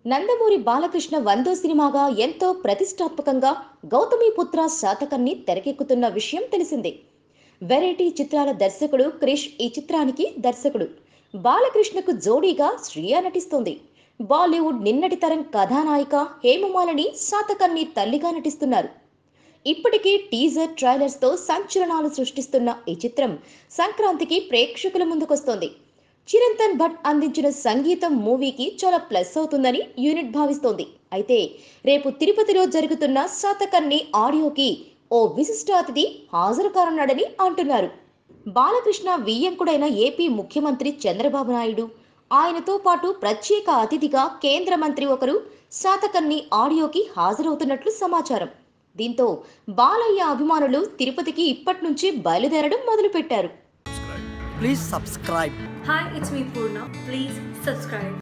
నందమూరి బాలకృష్ణ వందో సినిమాగా ఎంతో ప్రతిష్టాత్మకంగా గౌతమిపుత్ర శాతకర్ణి తెరకెక్కుతున్న విషయం తెలిసిందే వెరైటీ చిత్రాల దర్శకుడు క్రిష్ ఈ చిత్రానికి దర్శకుడు బాలకృష్ణకు జోడీగా శ్రియా నటిస్తోంది బాలీవుడ్ నిన్నటి తరం కథానాయిక హేమమాలిని శాతకర్ణి తల్లిగా నటిస్తున్నారు ఇప్పటికీ టీజర్ ట్రైలర్స్ తో సంచలనాలు సృష్టిస్తున్న ఈ చిత్రం సంక్రాంతికి ప్రేక్షకుల ముందుకొస్తోంది చిరంతన్ భట్ అందించిన సంగీతం మూవీకి చాలా ప్లస్ అవుతుందని యూనిట్ భావిస్తోంది అయితే రేపు తిరుపతిలో జరుగుతున్న శాతకర్ణి ఆడియోకి ఓ విశిష్ట అతిథి హాజరు కానున్నాడని అంటున్నారు బాలకృష్ణ వియ్యంకుడైన ఏపీ ముఖ్యమంత్రి చంద్రబాబు నాయుడు ఆయనతో పాటు ప్రత్యేక అతిథిగా కేంద్ర మంత్రి ఒకరు శాతకర్ణి ఆడియోకి హాజరవుతున్నట్లు సమాచారం దీంతో బాలయ్య అభిమానులు తిరుపతికి ఇప్పటి నుంచి బయలుదేరడం మొదలుపెట్టారు Please subscribe. Hi, it's me Purna. Please subscribe.